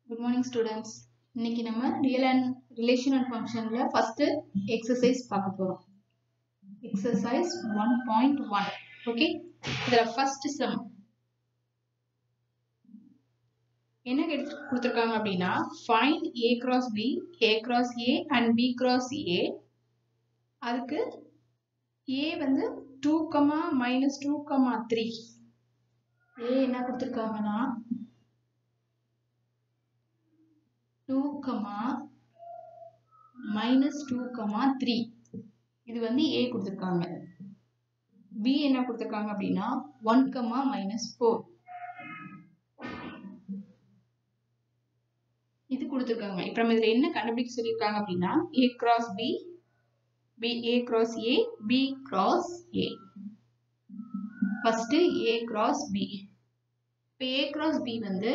good morning students இன்னைக்கு நம்ம real and relation and ஃபங்க்ஷன்ல ஃபர்ஸ்ட் எக்ஸசைஸ் பார்க்க போறோம் exercise one point one okay இதுல ஃபர்ஸ்ட் சம் என்ன கேட்டு கொடுத்துருக்காங்க அப்படின்னா find A cross B A cross A and B cross A அதுக்கு ஏ வந்து two comma minus two comma three A என்ன கொடுத்துருக்காங்கன்னா two comma minus two comma three இது வந்து ஏ கொடுத்துருக்காங்க பி என்ன கொடுத்துருக்காங்க அப்படின்னா ஒன் கமா மைனஸ் ஃபோர் இது கொடுத்துருக்காங்க இப்போ நம்ம இதில் என்ன கண்டுபிடிக்க சொல்லியிருக்காங்க அப்படின்னா A cross B B A cross A B cross A first A cross B இப்போ ஏ கிராஸ் பி வந்து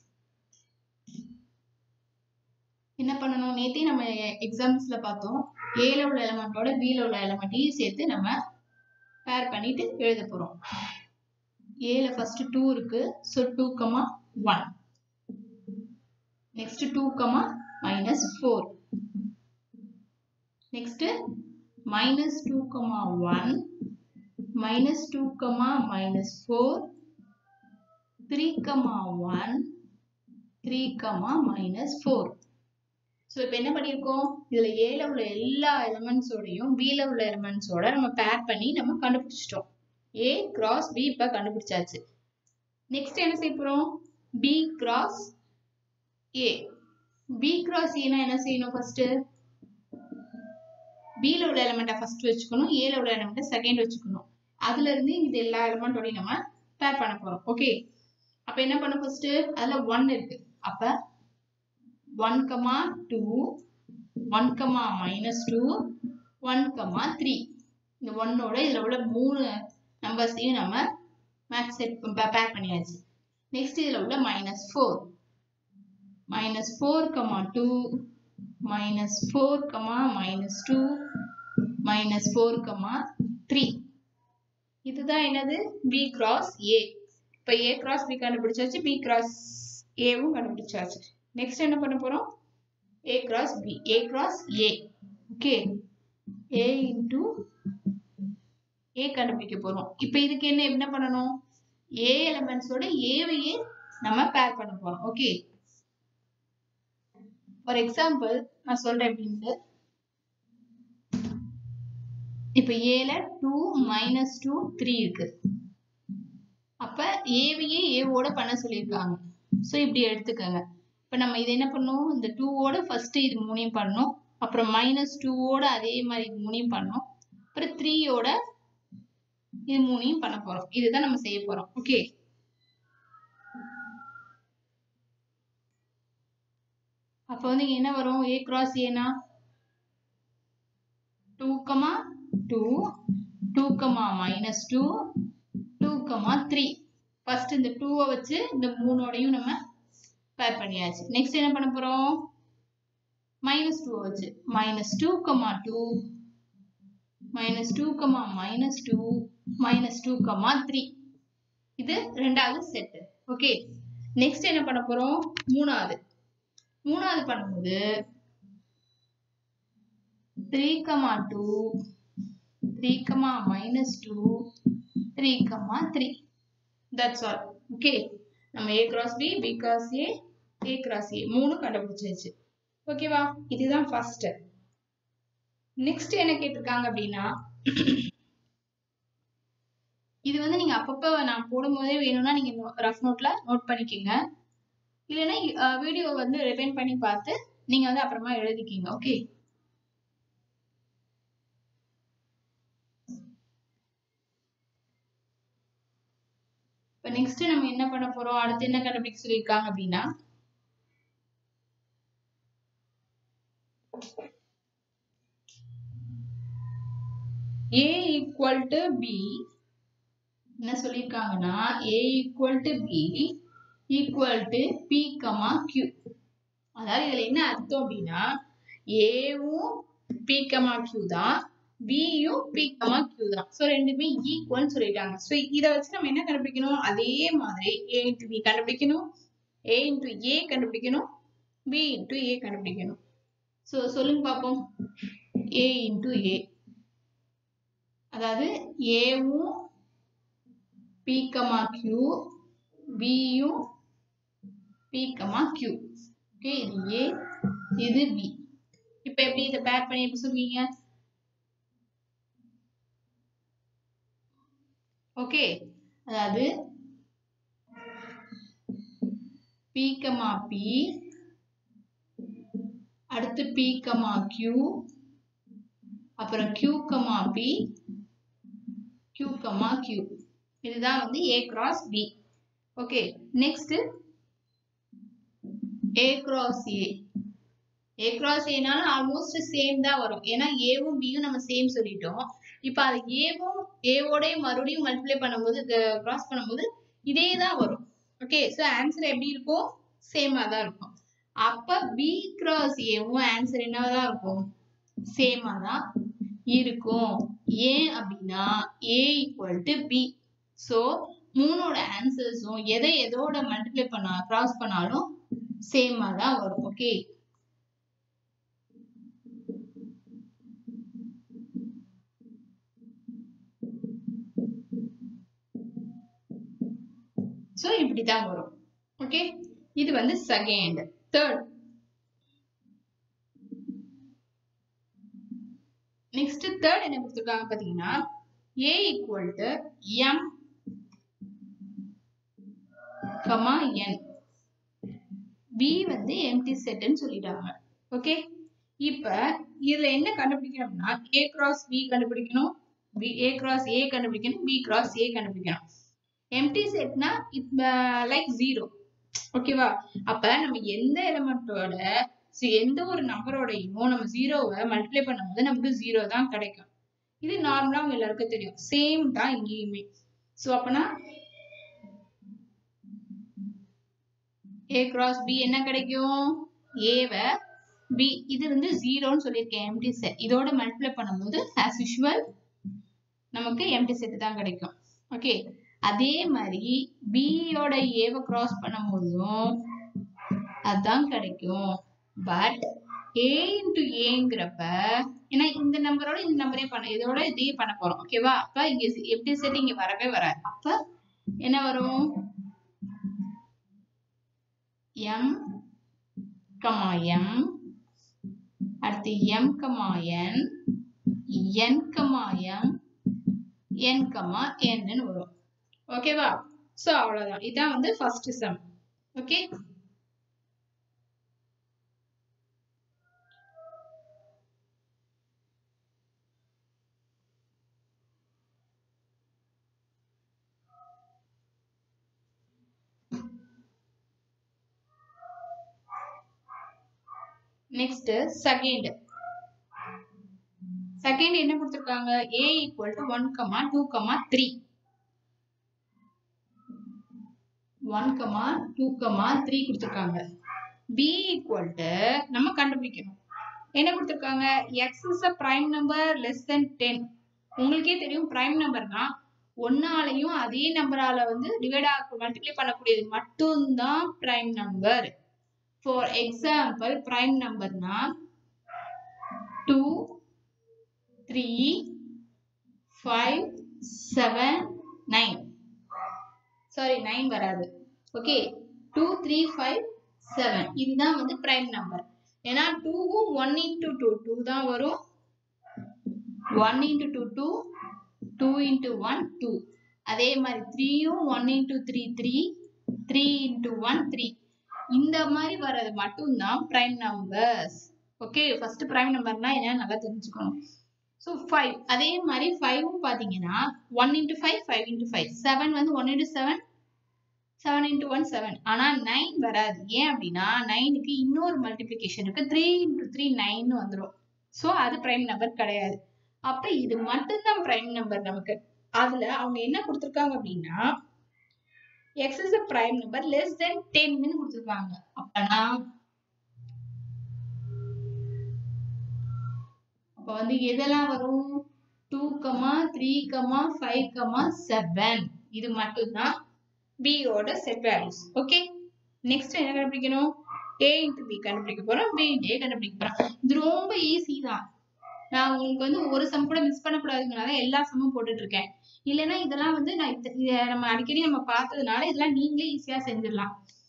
என்ன பண்ணணும் நேத்தே நம்ம எக்ஸாம்ஸ்ல பார்த்தோம் ஏல உள்ள எலமெண்டோட பில உள்ள எலமெண்ட்டையும் சேர்த்து நம்ம பேர் பண்ணிட்டு எழுத போறோம் ஏல ஃபர்ஸ்ட் டூ இருக்கு so two comma one next two comma minus four next minus two comma one minus two comma minus four three comma one three comma minus four so இப்போ என்ன பண்ணியிருக்கோம் இதில் ஏல உள்ள எல்லா எலிமெண்ட்ஸோடையும் பியில் உள்ள எலிமெண்ட்ஸோட நம்ம பேர் பண்ணி நம்ம கண்டுபிடிச்சிட்டோம் ஏ கிராஸ் பி இப்போ கண்டுபிடிச்சாச்சு நெக்ஸ்ட் என்ன செய்ய போகிறோம் B cross A B cross ஏனா என்ன செய்யணும் ஃபர்ஸ்ட்டு பியில் உள்ள எலிமெண்ட்டை ஃபர்ஸ்ட் வச்சுக்கணும் ஏல உள்ள எலிமெண்ட்டை செகண்ட் வச்சுக்கணும் அதுல இருந்து இது எல்லா எலிமெண்ட்டோடையும் நம்ம பேர் பண்ண போகிறோம் ஓகே அப்போ என்ன பண்ண ஃபர்ஸ்ட் அதில் ஒன் இருக்கு அப்போ 1 comma 2 1 comma minus 2 1 comma 3 இந்த 1 ஓட இதுல உள்ள மூணு நம்பர்ஸையும் நம்ம மேக்ஸ் செட் பேர் பண்ணியாச்சு நெக்ஸ்ட் இதுல உள்ள minus four minus four comma two minus four comma minus two minus four comma three இதுதான் என்னது பி கிராஸ் ஏ இப்போ ஏ கிராஸ் பி கண்டுபிடிச்சாச்சு பி கிராஸ் ஏவும் கண்டுபிடிச்சாச்சு நெக்ஸ்ட் என்ன பண்ண போறோம் a cross b a cross a okay a into a கண்டுபிடிக்க போறோம் இப்போ இதுக்கு என்ன என்ன பண்ணணும் a எலிமெண்ட்ஸோட ஏவையே நம்ம பேர் பண்ண போறோம் ஓகே ஃபார் எக்ஸாம்பிள் நான் சொல்றேன் அப்படின்ட்டு இப்போ ஏல டூ மைனஸ் டூ த்ரீ இருக்கு அப்ப ஏவையே ஏவோட பண்ண சொல்லியிருக்காங்க ஸோ இப்படி எடுத்துக்கோங்க இப்போ நம்ம இது என்ன பண்ணோம் இந்த டூவோட ஃபர்ஸ்ட் இது மூணையும் பண்ணோம் அப்புறம் மைனஸ் டூவோட அதே மாதிரி இது மூணையும் பண்ணோம் அப்புறம் த்ரீயோட இது மூணையும் பண்ண போறோம் இதுதான் நம்ம செய்ய போறோம் ஓகே அப்போ வந்து என்ன வரும் ஏ கிராஸ் ஏனா two comma two two comma minus two two comma three first இந்த டூவை வச்சு இந்த மூணோடையும் நம்ம பேர் பண்ணியாச்சு நெக்ஸ்ட் என்ன பண்ண போறோம் மைனஸ் டூ வச்சு minus two comma two minus two comma minus two minus two comma three இது ரெண்டாவது செட்டு ஓகே நெக்ஸ்ட் என்ன பண்ண போறோம் மூணாவது மூணாவது பண்ணும்போது three comma two three comma minus two three comma three that's all okay நம்ம A cross B B cross A A cross A மூணு கண்டுபிடிச்சாச்சு ஓகேவா இதுதான் ஃபர்ஸ்ட் நெக்ஸ்ட் என்ன கேட்டிருக்காங்க அப்படின்னா இது வந்து நீங்க அப்பப்போ நான் போடும்போதே வேணும்னா நீங்க ரஃப் நோட்ல நோட் பண்ணிக்கோங்க இல்லைன்னா வீடியோ வந்து ரிவைன் பண்ணி பார்த்து நீங்க வந்து அப்புறமா எழுதிக்கிங்க ஓகே இப்போ நெக்ஸ்ட் நம்ம என்ன பண்ண போறோம் அடுத்து என்ன கண்டுபிடிக்க சொல்லியிருக்காங்க அப்படின்னா ஏ ஈக்குவல் டு பி என்ன சொல்லியிருக்காங்கன்னா A equal to B equal to P comma Q அதாவது இதுல என்ன அர்த்தம் அப்படின்னா ஏவும் பி கமா கியூ தான் பியும் பி கமா கியூ தான் ஸோ ரெண்டுமே ஈக்குவல்னு சொல்லிட்டாங்க ஸோ இதை வச்சு நம்ம என்ன கண்டுபிடிக்கணும் அதே மாதிரி ஏ இன்ட்டு பி கண்டுபிடிக்கணும் ஏ இன்ட்டு ஏ கண்டுபிடிக்கணும் பி இன்ட்டு ஏ கண்டுபிடிக்கணும் ஸோ சொல்லுங்க பார்ப்போம் ஏ இன்ட்டு ஏ அதாவது ஏவும் பி கமா கியூ பியும் பி கமா கியூ ஓகே இது ஏ இது பி இப்போ எப்படி இதை பேர் பண்ணி எப்படி சொல்லுவீங்க ஓகே அதாவது பி கமா பி அடுத்து பி கமா கியூ அப்புறம் Q comma P Q comma Q இதுதான் வந்து A cross B okay next A cross A A cross ஏனாலும் ஆல்மோஸ்ட் சேம் தான் வரும் ஏன்னா ஏவும் பியும் நம்ம சேம் சொல்லிட்டோம் இப்போ அது ஏவும் ஏவோடய மறுபடியும் மல்டிப்ளை பண்ணும்போது கிராஸ் பண்ணும்போது இதே தான் வரும் ஓகே ஸோ ஆன்சர் எப்படி இருக்கும் சேமாக தான் இருக்கும் அப்போ பி கிராஸ் ஏவும் ஆன்சர் என்னதான் இருக்கும் சேமாக தான் இருக்கும் ஏன் அப்படின்னா A equal to B so மூணோட ஆன்சர்ஸும் எதை எதோட மல்டிப்ளை பண்ணா கிராஸ் பண்ணாலும் சேமாக தான் வரும் ஓகே ஸோ இப்படி தான் வரும் ஓகே இது வந்து செகண்ட் தேர்ட் நெக்ஸ்ட் தேர்ட் என்ன கொடுத்துருக்காங்க பார்த்தீங்கன்னா A equal to M comma N B வந்து எம்டி செட்னு சொல்லிட்டாங்க ஓகே இப்ப இதுல என்ன கண்டுபிடிக்கணும்னா ஏ கிராஸ் பி கண்டுபிடிக்கணும் பி ஏ கிராஸ் ஏ கண்டுபிடிக்கணும் பி கிராஸ் ஏ கண்டுபிடிக்கணும் எம்டி செட்னா இப்ப லைக் ஜீரோ ஓகேவா அப்ப நம்ம எந்த எலிமெண்டோட எந்த ஒரு நம்பரோடையும் நம்ம ஜீரோவை மல்டிப்ளை பண்ணும்போது நமக்கு ஜீரோ தான் கிடைக்கும் இது நார்மலா உங்க எல்லாருக்கும் தெரியும் சேம் தான் இங்கேயுமே ஸோ அப்பனா ஏ கிராஸ் பி என்ன கிடைக்கும் ஏவை பி இது வந்து ஜீரோன்னு சொல்லியிருக்கேன் எம்டி செட் இதோட மல்டிப்ளை பண்ணும்போது ஆஸ் யூஷுவல் நமக்கு எம்டி செட் தான் கிடைக்கும் ஓகே அதே மாதிரி பியோட ஏவை கிராஸ் பண்ணும்போதும் அதுதான் கிடைக்கும் பட் ஏ இன்டு ஏங்கிறப்ப ஏன்னா இந்த நம்பரோட இந்த நம்பரே பண்ண இதோட இதே பண்ண போறோம் ஓகேவா அப்ப இங்க எப்படி செட் இங்க வரவே வராது அப்ப என்ன வரும் எம் கமா எம் அடுத்து M comma N N comma M N comma என்னு வரும் ஓகேவா சோ அவ்வளவுதான் இதான் வந்து first sum okay next second second என்ன கொடுத்துருக்காங்க A equal to one comma two comma three one comma two comma three கொடுத்துருக்காங்க பி ஈக்குவல் டு நம்ம கண்டுபிடிக்கணும் என்ன கொடுத்துருக்காங்க X is a prime number less than ten உங்களுக்கே தெரியும் பிரைம் நம்பர்னா ஒன்னாலையும் அதே நம்பரால வந்து டிவைட் ஆக மல்டிப்ளை பண்ணக்கூடியது மட்டும்தான் prime number for example prime நம்பர்னா two three five seven nine sorry nine வராது okay two three five seven இதுதான் வந்து பிரைம் நம்பர் ஏன்னா டூவும் ஒன் இன்டூ டூ டூ தான் வரும் one into two two two into one two அதே மாதிரி த்ரீயும் one into three three three into one three இந்த மாதிரி வர்றது மட்டும்தான் prime numbers okay first prime நம்பர்னா என்ன நல்லா தெரிஞ்சுக்கணும் ஸோ ஃபைவ் அதே மாதிரி ஃபைவும் பார்த்தீங்கன்னா one into five five into five seven வந்து one into seven seven into one seven ஆனால் நைன் வராது ஏன் அப்படின்னா நைனுக்கு இன்னொரு மல்டிப்ளிகேஷன் இருக்கு த்ரீ இன்டூ த்ரீ நைன் வந்துடும் ஸோ அது பிரைம் நம்பர் கிடையாது அப்போ இது மட்டும்தான் பிரைம் நம்பர் நமக்கு அதில் அவங்க என்ன கொடுத்துருக்காங்க அப்படின்னா X is a prime number less than டென்னு கொடுத்துருக்காங்க அப்பனா அப்போ வந்து எதெல்லாம் வரும் two comma three comma five comma seven இது மட்டும்தான் பியோட செட் வேல்யூஸ் ஓகே நெக்ஸ்ட் என்ன கண்டுபிடிக்கணும் ஏ இன்ட்டு பி கண்டுபிடிக்க போறோம் பி இன்ட்டு ஏ கண்டுபிடிக்க போறோம் இது ரொம்ப ஈஸி தான் நான் உங்களுக்கு வந்து ஒரு சம் கூட மிஸ் பண்ணக்கூடாதுங்கனால எல்லா சம்மும் போட்டுட்டு இருக்கேன் இல்லைன்னா இதெல்லாம் வந்து நான் இத்த- இத நம்ம அடிக்கடி நம்ம பார்த்ததுனால இதெல்லாம் நீங்களே ஈஸியா செஞ்சிடலாம்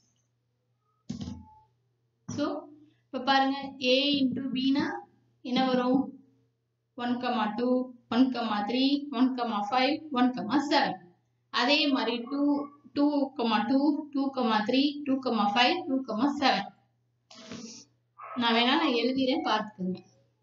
ஸோ இப்போ பாருங்க ஏ இன்டூ பினா என்ன வரும் one comma two one comma three one comma five one comma seven அதே மாதிரி two two comma two two comma three two comma five two comma seven நான் வேணா நான் எழுதிறேன் பார்த்துக்கோங்க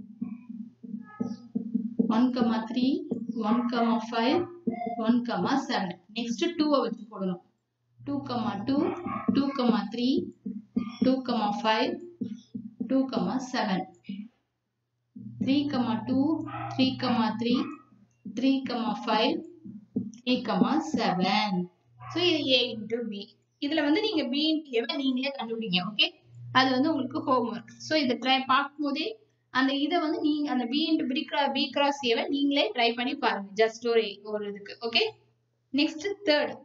one comma three one comma five one comma seven next டூவை வச்சு போடணும் two comma two two comma three two comma five two comma seven three comma two three comma three three comma five three comma seven so இது A into B இதில் வந்து நீங்கள் B into நீங்களே கண்டுபிடிங்க okay அது வந்து உங்களுக்கு homework so இதை ட்ரை பார்க்கும்போதே அந்த இதை வந்து நீங்க அந்த B into B cross B cross ஏவை நீங்களே ட்ரை பண்ணி பாருங்க ஜஸ்ட் ஒரு ஒரு இதுக்கு ஓகே நெக்ஸ்ட் தேர்ட்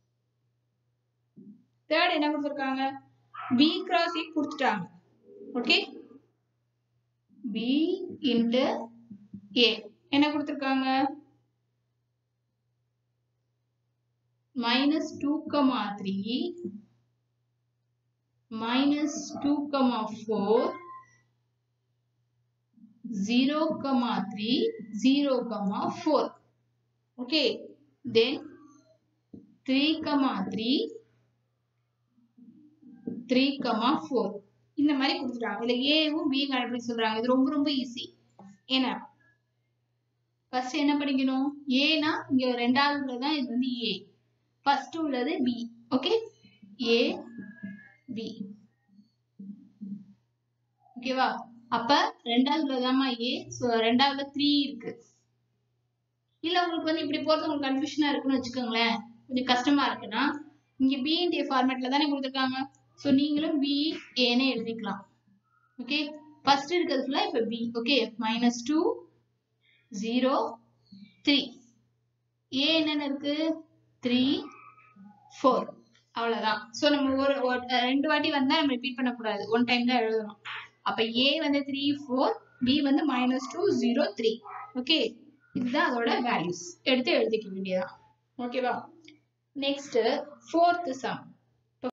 தேர்ட் என்ன கொடுத்துருக்காங்க பி கிராஸ் ஏ கொடுத்துட்டாங்க ஓகே பி இன்ட்டு ஏ என்ன கொடுத்துருக்காங்க minus two comma three minus two comma four zero comma three zero comma four okay then three comma three three comma four இந்த மாதிரி கொடுத்துட்டாங்க இதுல ஏவும் பி கண்டுபிடி சொல்றாங்க இது ரொம்ப ரொம்ப ஈஸி ஏன்னா ஃபர்ஸ்ட் என்ன படிக்கணும் ஏனா இங்க ரெண்டாவது உள்ளதான் இது வந்து ஏ ஃபர்ஸ்ட் உள்ளது பி ஓகே ஏ பி ஓகேவா அப்ப ரெண்டாவது உள்ளதாமா ஏ ஸோ ரெண்டாவதுல த்ரீ இருக்கு இல்ல உங்களுக்கு வந்து இப்படி போறது உங்களுக்கு கன்ஃபியூஷனா இருக்குன்னு வச்சுக்கோங்களேன் கொஞ்சம் கஷ்டமா இருக்குன்னா இங்க பி இன்ட் ஏ ஃபார்மேட்ல தானே கொடுத்துருக்காங்க ஸோ நீங்களும் பி ஏன்னு எழுதிக்கலாம் ஓகே ஃபர்ஸ்ட் இருக்கிறது ஃபுல்லா இப்போ B okay minus two zero three A என்னென்ன இருக்கு த்ரீ ஃபோர் அவ்வளவுதான் ஸோ நம்ம ஒரு ஒரு- ரெண்டு வாட்டி வந்தா நம்ம ரிப்பீட் பண்ணக்கூடாது ஒன் டைம் தான் எழுதணும் அப்ப ஏ வந்து த்ரீ ஃபோர் பி வந்து minus two zero three okay இதுதான் அதோட வேல்யூஸ் எடுத்து எழுதிக்க வேண்டியதான் ஓகேவா நெக்ஸ்ட் ஃபோர்த் சம்